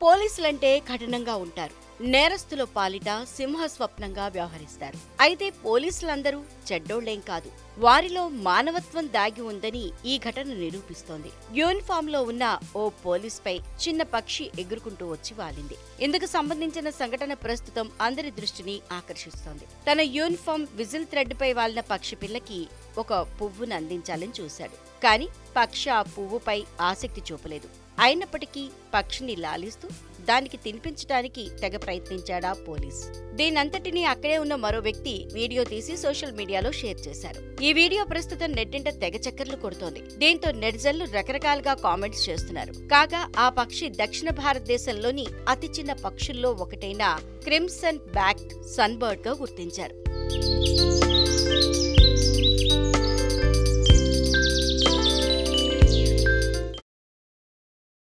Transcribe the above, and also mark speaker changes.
Speaker 1: పోలీసులంటే కఠినంగా ఉంటారు నేరస్తుల పాలిట సింహ స్వప్నంగా వ్యవహరిస్తారు అయితే పోలీసులందరూ చెడ్డోళ్లేం కాదు వారిలో మానవత్వం దాగి ఉందని ఈ ఘటన నిరూపిస్తోంది యూనిఫామ్ లో ఉన్న ఓ పోలీస్ పై చిన్న పక్షి ఎగురుకుంటూ వచ్చి వాలింది ఇందుకు సంబంధించిన సంఘటన ప్రస్తుతం అందరి దృష్టిని ఆకర్షిస్తోంది తన యూనిఫామ్ విజిల్ థ్రెడ్ పై వాలిన పక్షి పిల్లకి ఒక పువ్వును అందించాలని చూశాడు కానీ పక్షి ఆ పువ్వుపై ఆసక్తి చూపలేదు అయినప్పటికీ పక్షిని లాలిస్తూ దానికి తినిపించడానికి తెగ ప్రయత్నించాడా పోలీస్ దీనంతటినీ అక్కడే ఉన్న మరో వ్యక్తి వీడియో తీసి సోషల్ మీడియాలో షేర్ చేశారు ఈ వీడియో ప్రస్తుతం నెట్టింట తెగ చక్కర్లు కొడుతోంది దీంతో నెటిజన్లు రకరకాలుగా కామెంట్స్ చేస్తున్నారు కాగా ఆ పక్షి దక్షిణ భారతదేశంలోని అతి చిన్న పక్షుల్లో ఒకటైన క్రిమ్సన్ బ్యాక్ సన్బర్డ్ గా గుర్తించారు